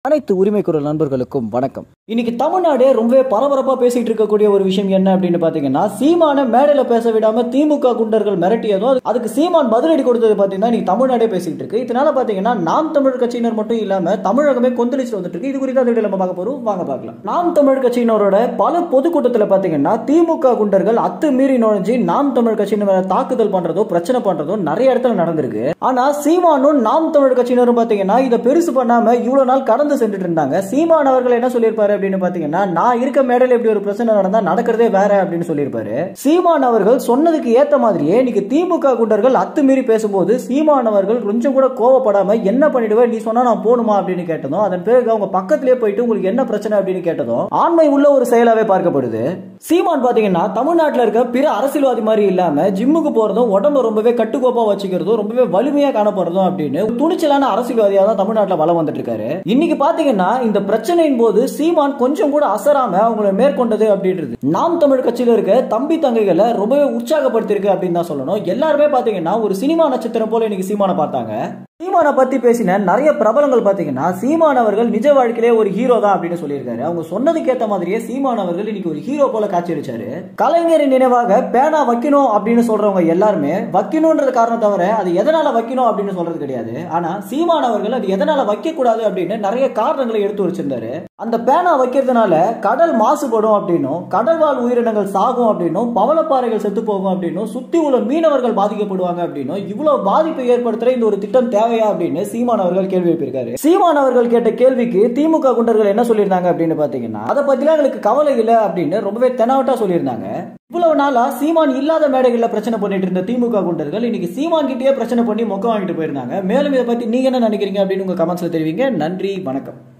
அனைத்து உரிமை குரல் நண்பர்களுக்கும் வணக்கம் இன்னைக்கு தமிழ்நாடே ரொம்பவே பரபரப்பா பேசிட்டு இருக்கக்கூடிய ஒரு விஷயம் என்ன அப்படின்னு பாத்தீங்கன்னா சீமான மேடையில பேச விடாம திமுக குண்டர்கள் மிரட்டியதும் அது- அதுக்கு சீமான் பதிலடி கொடுத்தது பாத்தீங்கன்னா இன்னைக்கு தமிழ்நாடே பேசிட்டு இருக்கு இதனால பாத்தீங்கன்னா நாம் தமிழர் கட்சியினர் மட்டும் இல்லாம தமிழகமே கொந்தளிச்சு வந்துட்டு இருக்கு இது குறித்து அந்த வீடியோ நம்ம பார்க்க போறோம் வாங்க பார்க்கலாம் நாம் தமிழர் கட்சியினரோட பல பொதுக்கூட்டத்துல பாத்தீங்கன்னா திமுக குண்டர்கள் அத்து மீறி நுழைஞ்சு நாம் தமிழர் கட்சியினர் மேல தாக்குதல் பண்றதோ பிரச்சனை பண்றதோ நிறைய இடத்துல நடந்திருக்கு ஆனா சீமானும் நாம் தமிழர் கட்சியினரும் பாத்தீங்கன்னா இதை பெருசு பண்ணாம இவ்வளவு நாள் கடந்து சென்றுட்டு இருந்தாங்க சீமான் அவர்கள் என்ன சொல்லியிருப்பாரு அப்படின்னு பாத்தீங்கன்னா நான் இருக்க மேடையில இப்படி ஒரு பிரச்சனை நடந்தா நடக்கிறதே வேற அப்படின்னு சொல்லியிருப்பாரு சீமான் அவர்கள் சொன்னதுக்கு ஏத்த மாதிரியே இன்னைக்கு திமுக குண்டர்கள் அத்துமீறி பேசும்போது சீமான் அவர்கள் கொஞ்சம் கூட கோவப்படாம என்ன பண்ணிடுவேன் நீ சொன்னா நான் போகணுமா அப்படின்னு கேட்டதும் அதன் பிறகு அவங்க பக்கத்திலே போயிட்டு உங்களுக்கு என்ன பிரச்சனை அப்படின்னு கேட்டதும் ஆண்மை உள்ள ஒரு செயலாவே பார்க்கப்படுது சீமான் பாத்தீங்கன்னா தமிழ்நாட்டுல இருக்க பிற அரசியல்வாதி மாதிரி இல்லாம ஜிம்முக்கு போறதும் உடம்ப ரொம்பவே கட்டுக்கோப்பா வச்சுக்கிறதும் ரொம்பவே வலிமையா காணப்படுறதும் அப்படின்னு துணிச்சலான அரசியல்வாதியா தான் தமிழ்நாட்டுல வளம் வந்துட்டு இருக்காரு இன்னைக்கு பாத்தீங்கன்னா இந்த பிரச்சனையின் போது சீமான் கொஞ்சம் கூட அசராம அவங்கள மேற்கொண்டது அப்படின்றது நாம் தமிழ் கட்சியில இருக்க தம்பி தங்கைகளை ரொம்பவே உற்சாகப்படுத்திருக்கு அப்படின்னு தான் சொல்லணும் எல்லாருமே பாத்தீங்கன்னா ஒரு சினிமா நட்சத்திரம் போல இன்னைக்கு சீமானை பார்த்தாங்க சீமானை பத்தி பேசின நிறைய பிரபலங்கள் பாத்தீங்கன்னா சீமான் அவர்கள் நிஜ வாழ்க்கையிலே ஒரு ஹீரோ தான் அப்படின்னு சொல்லியிருக்காரு அவங்க சொன்னதுக்கு ஏத்த மாதிரியே சீமான் அவர்கள் இன்னைக்கு ஒரு ஹீரோ போல காட்சியளிச்சாரு கலைஞரின் நினைவாக பேனா வைக்கணும் அப்படின்னு சொல்றவங்க எல்லாருமே வைக்கணும்ன்றது காரணம் தவிர அது எதனால வைக்கணும் அப்படின்னு சொல்றது கிடையாது ஆனா சீமான் அவர்கள் அது எதனால வைக்க கூடாது அப்படின்னு நிறைய காரணங்களை எடுத்து வச்சிருந்தாரு அந்த பேனா வைக்கிறதுனால கடல் மாசுபடும் அப்படின்னும் கடல் வாழ் உயிரினங்கள் சாகும் அப்படின்னும் பவளப்பாறைகள் செத்து போகும் அப்படின்னும் சுத்தி உள்ள மீனவர்கள் பாதிக்கப்படுவாங்க அப்படின்னும் இவ்வளவு பாதிப்பை ஏற்படுத்துற இந்த ஒரு திட்டம் தேவையா அப்படின்னு சீமான் அவர்கள் கேள்வி எழுப்பியிருக்காரு சீமான் அவர்கள் கேட்ட கேள்விக்கு திமுக குண்டர்கள் என்ன சொல்லியிருந்தாங்க அப்படின்னு பாத்தீங்கன்னா அதை பத்திலாம் எங்களுக்கு கவலை இல்லை அப்படின்னு ரொம்பவே தெனாவட்டா சொல்லியிருந்தாங்க இவ்வளவு நாளா சீமான் இல்லாத மேடைகள்ல பிரச்சனை பண்ணிட்டு இருந்த திமுக குண்டர்கள் இன்னைக்கு சீமான் கிட்டயே பிரச்சனை பண்ணி மொக்க வாங்கிட்டு போயிருந்தாங்க மேலும் இதை பத்தி நீங்க என்ன நினைக்கிறீங்க அப்படின்னு உங்க கமெண்ட்ஸ்ல தெரிவிங்க நன்றி வணக்கம்